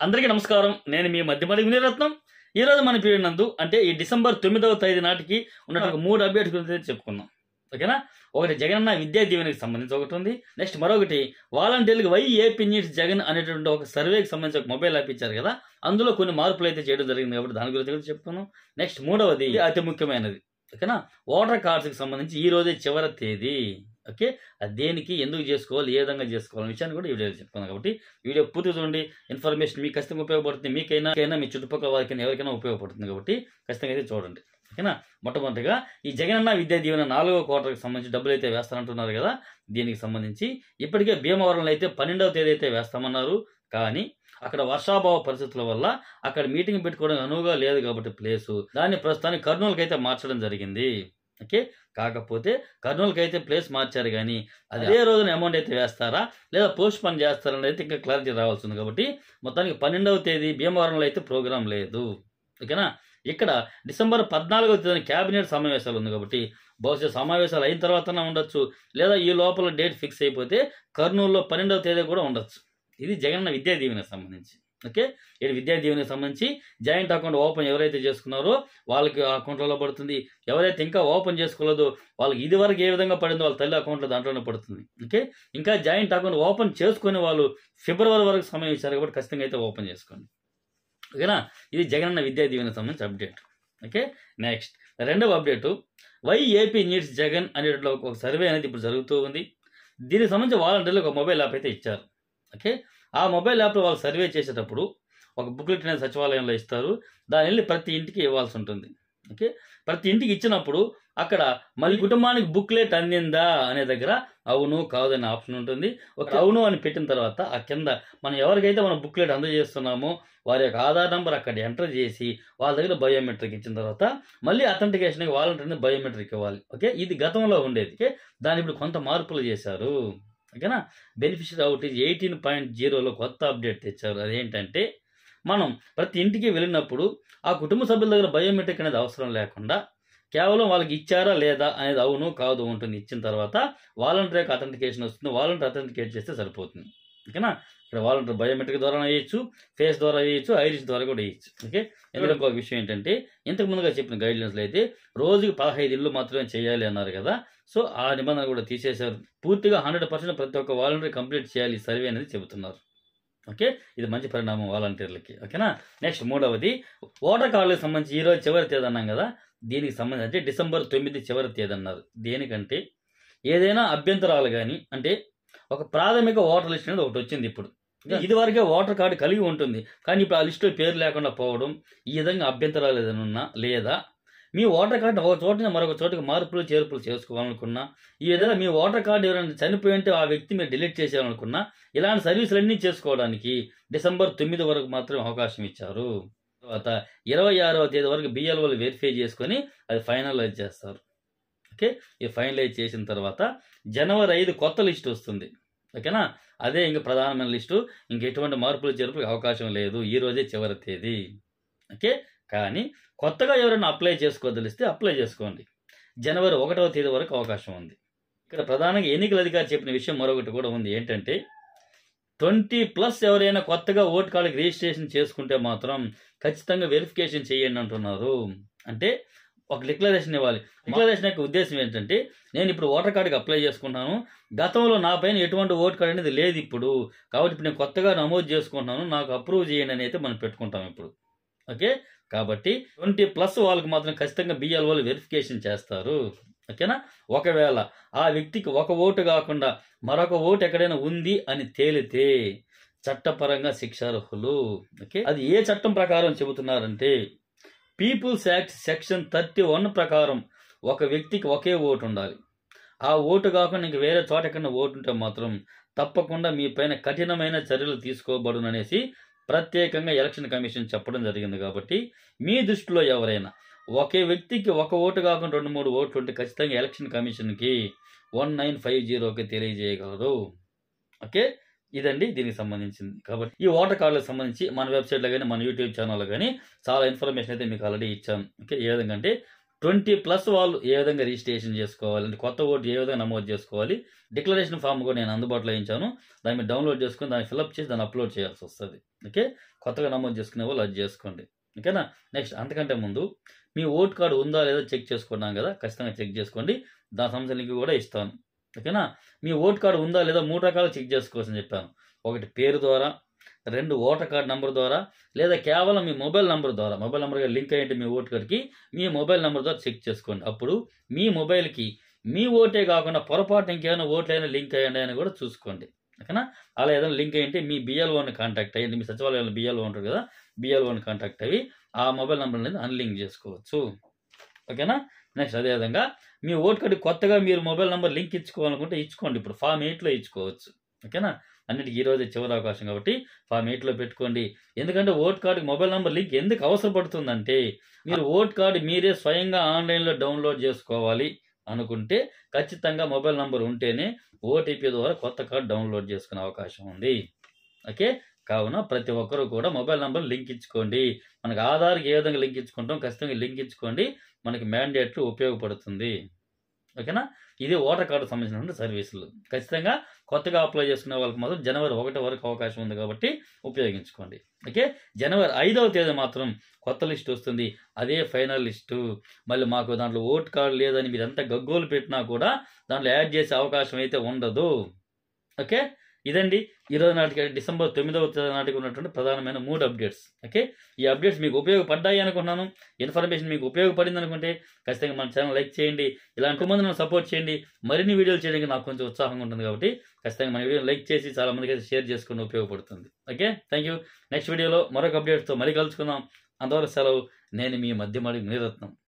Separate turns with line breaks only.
అందరికీ నమస్కారం నేను మీ మధ్యమడి వినిరత్నం ఈ రోజు మన పీరియడ్ నందు అంటే ఈ డిసెంబర్ తొమ్మిదవ తేదీ నాటికి ఉన్నటువంటి మూడు అప్డేట్స్ గురించి చెప్పుకుందాం ఓకేనా ఒకటి జగనన్న విద్యా దీవెనకి సంబంధించి ఒకటి ఉంది నెక్స్ట్ మరొకటి వాలంటీర్లకు వై ఏపీ నీడ్స్ జగన్ అనేటువంటి ఒక సర్వేకి సంబంధించి ఒక మొబైల్ యాప్ ఇచ్చారు కదా అందులో కొన్ని మార్పులు అయితే చేయడం జరిగింది కాబట్టి దాని గురించి కూడా చెప్పుకున్నాం నెక్స్ట్ మూడవది ఇది అతి ముఖ్యమైనది ఓకేనా ఓటర్ కార్డ్స్కి సంబంధించి ఈ రోజే చివరి తేదీ ఓకే అది దేనికి ఎందుకు చేసుకోవాలి ఏ విధంగా చేసుకోవాలి విషయాన్ని కూడా ఈ వీడియోలో చెప్తున్నాను కాబట్టి వీడియో పూర్తి చూడండి ఇన్ఫర్మేషన్ మీకు ఖచ్చితంగా ఉపయోగపడుతుంది మీకైనా మీకైనా మీ చుట్టుపక్కల వారికైనా ఎవరికైనా ఉపయోగపడుతుంది కాబట్టి ఖచ్చితంగా అయితే చూడండి ఓకేనా మొట్టమొదటిగా ఈ జగనన్న విద్యా దీవెన నాలుగో క్వార్టర్కి సంబంధించి డబ్బులు అయితే వేస్తానంటున్నారు కదా దీనికి సంబంధించి ఇప్పటికే భీమవరంలో అయితే పన్నెండవ తేదీ అయితే వేస్తామన్నారు కానీ అక్కడ వర్షాభావ పరిస్థితుల వల్ల అక్కడ మీటింగ్ పెట్టుకోవడం అనువుగా లేదు కాబట్టి ప్లేసు దాన్ని ప్రస్తుతానికి కర్నూలుకి అయితే మార్చడం జరిగింది ఓకే కాకపోతే కర్నూలుకి అయితే ప్లేస్ మార్చారు కానీ అదే రోజున అమౌంట్ అయితే వేస్తారా లేదా పోస్ట్ పోన్ చేస్తారని అయితే ఇంకా క్లారిటీ రావాల్సి ఉంది కాబట్టి మొత్తానికి పన్నెండవ తేదీ భీమవరంలో అయితే ప్రోగ్రాం లేదు ఓకేనా ఇక్కడ డిసెంబర్ పద్నాలుగవ తేదీన క్యాబినెట్ సమావేశాలు ఉంది కాబట్టి బహుశా సమావేశాలు అయిన తర్వాత ఉండొచ్చు లేదా ఈ లోపల డేట్ ఫిక్స్ అయిపోతే కర్నూలులో పన్నెండవ తేదీ కూడా ఉండొచ్చు ఇది జగనన్న విద్యా దీవెనకు సంబంధించి ఓకే ఇది విద్యా దీవెనకి సంబంధించి జాయింట్ అకౌంట్ ఓపెన్ ఎవరైతే చేసుకున్నారో వాళ్ళకి ఆ అకౌంట్లలో పడుతుంది ఎవరైతే ఇంకా ఓపెన్ చేసుకోలేదో వాళ్ళకి ఇది వరకు ఏ విధంగా పడిందో వాళ్ళ తల్లి అకౌంట్లో దాంట్లోనే పడుతుంది ఓకే ఇంకా జాయింట్ అకౌంట్ ఓపెన్ చేసుకునే వాళ్ళు ఫిబ్రవరి వరకు సమయం ఇచ్చారు కాబట్టి ఖచ్చితంగా అయితే ఓపెన్ చేసుకోండి ఓకేనా ఇది జగనన్న విద్యా దీవెనకి సంబంధించి అప్డేట్ ఓకే నెక్స్ట్ రెండవ update Y AP needs Jagan అనేటువంటి ఒక సర్వే అనేది ఇప్పుడు జరుగుతూ ఉంది దీనికి సంబంధించి వాలంటీర్లు ఒక మొబైల్ యాప్ అయితే ఇచ్చారు ఓకే ఆ మొబైల్ యాప్లో వాళ్ళు సర్వే చేసేటప్పుడు ఒక బుక్లెట్ అనేది సచివాలయంలో ఇస్తారు దాని వెళ్ళి ప్రతి ఇంటికి ఇవ్వాల్సి ఉంటుంది ఓకే ప్రతి ఇంటికి ఇచ్చినప్పుడు అక్కడ మళ్ళీ కుటుంబానికి బుక్లెట్ అందిందా అనే దగ్గర అవును కాదు అనే ఆప్షన్ ఉంటుంది ఒక అవును అని పెట్టిన తర్వాత ఆ కింద మనం ఎవరికైతే మనం బుక్లెట్ అందజేస్తున్నామో వారి యొక్క ఆధార్ నెంబర్ అక్కడ ఎంటర్ చేసి వాళ్ళ దగ్గర బయోమెట్రిక్ ఇచ్చిన తర్వాత మళ్ళీ అథెంటికేషన్కి వాలంటీర్ని బయోమెట్రిక్ ఇవ్వాలి ఓకే ఇది గతంలో ఉండేది ఓకే దాని ఇప్పుడు కొంత మార్పులు చేశారు ఓకేనా బెనిఫిషియరీ అవుటేజ్ ఎయిటీన్ పాయింట్ జీరోలో కొత్త అప్డేట్ తెచ్చారు అదేంటంటే మనం ప్రతి ఇంటికి వెళ్ళినప్పుడు ఆ కుటుంబ సభ్యుల దగ్గర బయోమెట్రిక్ అనేది అవసరం లేకుండా కేవలం వాళ్ళకి ఇచ్చారా లేదా అనేది అవును కాదు ఉంటుంది ఇచ్చిన తర్వాత వాలంటీర్ యొక్క అథెంటికేషన్ వస్తుంది వాలంటీర్ అథెంటికేట్ చేస్తే సరిపోతుంది ఓకేనా ఇక్కడ వాలంటీర్ బయోమెట్రిక్ ద్వారా వేయచ్చు ఫేస్ ద్వారా వేయచ్చు ఐరిస్ ద్వారా కూడా వేయచ్చు ఓకే ఎందుకంటే ఇంకొక విషయం ఏంటంటే ఇంతకు ముందుగా చెప్పిన గైడ్లైన్స్లో అయితే రోజుకి పదహైదు ఇళ్ళు మాత్రమే చేయాలి అన్నారు కదా సో ఆ నిబంధన కూడా తీసేశారు పూర్తిగా హండ్రెడ్ పర్సెంట్ ప్రతి ఒక్క వాలంటీర్ కంప్లీట్ చేయాలి ఈ సర్వే అనేది చెబుతున్నారు ఓకే ఇది మంచి పరిణామం వాలంటీర్లకి ఓకేనా నెక్స్ట్ మూడవది ఓటర్ కార్డులకు సంబంధించి ఈరోజు చివరి తేదీ అన్నాం కదా దీనికి సంబంధించి అంటే డిసెంబర్ తొమ్మిది చివరి తేదీ అన్నారు దేనికంటే ఏదైనా అభ్యంతరాలు కానీ అంటే ఒక ప్రాథమిక ఓటర్ లిస్ట్ అనేది ఒకటి వచ్చింది ఇప్పుడు ఇది వరకే ఓటర్ కార్డు కలిగి ఉంటుంది కానీ ఇప్పుడు ఆ లిస్టులో పేరు లేకుండా పోవడం ఈ విధంగా అభ్యంతరాలు ఏదైనా ఉన్నా లేదా మీ ఓటర్ కార్డు ఒక చోట నుంచి మరొక చోటుకి మార్పులు చేర్పులు చేసుకోవాలనుకున్నా ఈ విధంగా మీ ఓటర్ కార్డు ఎవరైనా చనిపోయి ఉంటే ఆ వ్యక్తి మీరు డిలీట్ చేసేయాలనుకున్నా ఇలాంటి సర్వీసులన్నీ చేసుకోవడానికి డిసెంబర్ తొమ్మిది వరకు మాత్రమే అవకాశం ఇచ్చారు తర్వాత ఇరవై ఆరవ తేదీ వరకు బిఎల్ఓలు వెరిఫై చేసుకొని అది ఫైనలైజ్ చేస్తారు ఓకే ఈ ఫైనలైజ్ చేసిన తర్వాత జనవరి ఐదు కొత్త లిస్ట్ వస్తుంది ఓకేనా అదే ఇంక ప్రధానమైన లిస్టు ఇంక ఎటువంటి మార్పులు చేర్పులకు అవకాశం లేదు ఈ రోజే చివరి తేదీ ఓకే కానీ కొత్తగా ఎవరైనా అప్లై చేసుకోదలిస్తే అప్లై చేసుకోండి జనవరి ఒకటవ తేదీ వరకు అవకాశం ఉంది ఇక్కడ ప్రధానంగా ఎన్నికల అధికారి చెప్పిన విషయం మరొకటి కూడా ఉంది ఏంటంటే ట్వంటీ ప్లస్ ఎవరైనా కొత్తగా ఓట్ కార్డుకి రిజిస్ట్రేషన్ చేసుకుంటే మాత్రం ఖచ్చితంగా వెరిఫికేషన్ చేయండి అంటున్నారు అంటే ఒక డిక్లరేషన్ ఇవ్వాలి డిక్లరేషన్ యొక్క ఉద్దేశం ఏంటంటే నేను ఇప్పుడు ఓటర్ కార్డుకి అప్లై చేసుకుంటున్నాను గతంలో నా పైన ఎటువంటి ఓట్ కార్డు అనేది లేదు ఇప్పుడు కాబట్టి ఇప్పుడు నేను కొత్తగా నమోదు చేసుకుంటున్నాను నాకు అప్రూవ్ చేయండి అని అయితే మనం పెట్టుకుంటాం ఇప్పుడు ఓకే కాబట్టి ట్వంటీ ప్లస్ వాళ్ళకి మాత్రం ఖచ్చితంగా బిఎల్ఓలు వెరిఫికేషన్ చేస్తారు ఓకేనా ఒకవేళ ఆ వ్యక్తికి ఒక ఓటు కాకుండా మరొక ఓటు ఎక్కడైనా ఉంది అని తేలితే చట్టపరంగా శిక్షార్హులు ఓకే అది ఏ చట్టం ప్రకారం చెబుతున్నారంటే people's act section thirty one ప్రకారం ఒక వ్యక్తికి ఒకే ఓటు ఉండాలి ఆ ఓటు కాకుండా ఇంక వేరే చోట ఎక్కడ ఓటు ఉంటే మాత్రం తప్పకుండా మీ పైన కఠినమైన చర్యలు తీసుకోబడును అనేసి ప్రత్యేకంగా ఎలక్షన్ కమిషన్ చెప్పడం జరిగింది కాబట్టి మీ దృష్టిలో ఎవరైనా ఒకే వ్యక్తికి ఒక ఓటు కాకుండా రెండు మూడు ఓట్లు ఉంటే ఖచ్చితంగా ఎలక్షన్ కమిషన్కి వన్ నైన్ ఫైవ్ జీరోకి తెలియజేయగలరు ఓకే ఇదండి దీనికి సంబంధించింది కాబట్టి ఈ ఓటర్ కార్డులకు సంబంధించి మన వెబ్సైట్లో కానీ మన యూట్యూబ్ ఛానల్లో కానీ చాలా ఇన్ఫర్మేషన్ అయితే మీకు ఆల్రెడీ ఇచ్చాను ఓకే ఏ విధంగా అంటే ట్వంటీ ప్లస్ వాళ్ళు ఏ విధంగా రిజిస్ట్రేషన్ చేసుకోవాలి అంటే కొత్త ఓటు ఏ విధంగా నమోదు చేసుకోవాలి డిక్లరేషన్ ఫామ్ కూడా నేను అందుబాటులో ఇచ్చాను దాన్ని మీరు డౌన్లోడ్ చేసుకుని దాన్ని ఫిల్అప్ చేసి దాన్ని అప్లోడ్ చేయాల్సి వస్తుంది ఓకే కొత్తగా నమోదు చేసుకునే వాళ్ళు అది చేసుకోండి ఓకేనా నెక్స్ట్ అంతకంటే ముందు మీ ఓట్ కార్డు ఉందా లేదా చెక్ చేసుకున్నాం కదా ఖచ్చితంగా చెక్ చేసుకోండి దాని సంబంధించిన లింక్ కూడా ఇస్తాను ఓకేనా మీ ఓట్ కార్డు ఉందా లేదా మూడు రకాలు చెక్ చేసుకోవచ్చని చెప్పాను ఒకటి పేరు ద్వారా రెండు ఓటర్ కార్డు నంబర్ ద్వారా లేదా కేవలం మీ మొబైల్ నంబర్ ద్వారా మొబైల్ నెంబర్గా లింక్ అయ్యింటే మీ ఓటు కార్డుకి మీ మొబైల్ నెంబర్ ద్వారా చెక్ చేసుకోండి అప్పుడు మీ మొబైల్కి మీ ఓటే కాకుండా పొరపాటు ఇంకేమైనా ఓట్లైనా లింక్ అయ్యండి అని కూడా చూసుకోండి ఓకేనా అలా ఏదైనా లింక్ అయ్యింటే మీ బిఎల్ఓని కాంటాక్ట్ అయ్యండి మీ సచివాలయంలో బిఎల్ఓ ఉంటుంది కదా బిఎల్ఓని కాంటాక్ట్ అయ్యి ఆ మొబైల్ నెంబర్ అనేది అన్లింక్ చేసుకోవచ్చు ఓకేనా నెక్స్ట్ అదేవిధంగా మీ ఓట్ కార్డు కొత్తగా మీరు మొబైల్ నెంబర్ లింక్ ఇచ్చుకోవాలనుకుంటే ఇచ్చుకోండి ఇప్పుడు ఫామ్ ఎయిట్లో ఇచ్చుకోవచ్చు ఓకేనా అన్నిటికీ ఈ రోజే చివరి అవకాశం కాబట్టి ఫామ్ ఎయిట్లో పెట్టుకోండి ఎందుకంటే ఓట్ కార్డుకి మొబైల్ నెంబర్ లింక్ ఎందుకు అవసరపడుతుందంటే మీరు ఓట్ కార్డు మీరే స్వయంగా ఆన్లైన్లో డౌన్లోడ్ చేసుకోవాలి అనుకుంటే ఖచ్చితంగా మొబైల్ నంబర్ ఉంటేనే ఓటీపీ ద్వారా కొత్త కార్డు డౌన్లోడ్ చేసుకునే అవకాశం ఉంది ఓకే కావున ప్రతి ఒక్కరూ కూడా మొబైల్ నంబర్ లింక్ ఇచ్చుకోండి మనకు ఆధార్కి ఏ విధంగా లింక్ ఇచ్చుకుంటాం ఖచ్చితంగా లింక్ ఇచ్చుకోండి మనకి మ్యాండేట్లు ఉపయోగపడుతుంది ఓకేనా ఇది ఓటర్ కార్డు సంబంధించినటువంటి సర్వీసులు ఖచ్చితంగా కొత్తగా అప్లై చేసుకునే వాళ్ళకి మాత్రం జనవరి ఒకటి వరకు అవకాశం ఉంది కాబట్టి ఉపయోగించుకోండి ఓకే జనవరి ఐదవ తేదీ మాత్రం కొత్త లిస్ట్ వస్తుంది అదే ఫైనల్ లిస్టు మళ్ళీ మాకు దాంట్లో ఓట్ కార్డు లేదని మీరు ఎంత గగ్గోలు పెట్టినా కూడా దాంట్లో యాడ్ చేసే అవకాశం అయితే ఉండదు ఓకే ఇదండి ఈరోజు నాటికి డిసెంబర్ తొమ్మిదవ తేదీ నాటికి ఉన్నటువంటి ప్రధానమైన మూడు అప్డేట్స్ ఓకే ఈ అప్డేట్స్ మీకు ఉపయోగపడ్డాయి అనుకున్నాను ఇన్ఫర్మేషన్ మీకు ఉపయోగపడింది అనుకుంటే ఖచ్చితంగా మన ఛానల్ లైక్ చేయండి ఇలాంటి మంది నన్ను సపోర్ట్ చేయండి మరిన్ని వీడియోలు చేయడానికి నాకు కొంచెం ఉత్సాహంగా ఉంటుంది కాబట్టి ఖచ్చితంగా మన వీడియో లైక్ చేసి చాలా మందికి అయితే షేర్ చేసుకుని ఉపయోగపడుతుంది ఓకే థ్యాంక్ యూ నెక్స్ట్ వీడియోలో మరొక అప్డేట్స్తో మళ్ళీ కలుసుకుందాం అంతవరకు సెలవు నేను మీ మధ్యమడి నీరత్నం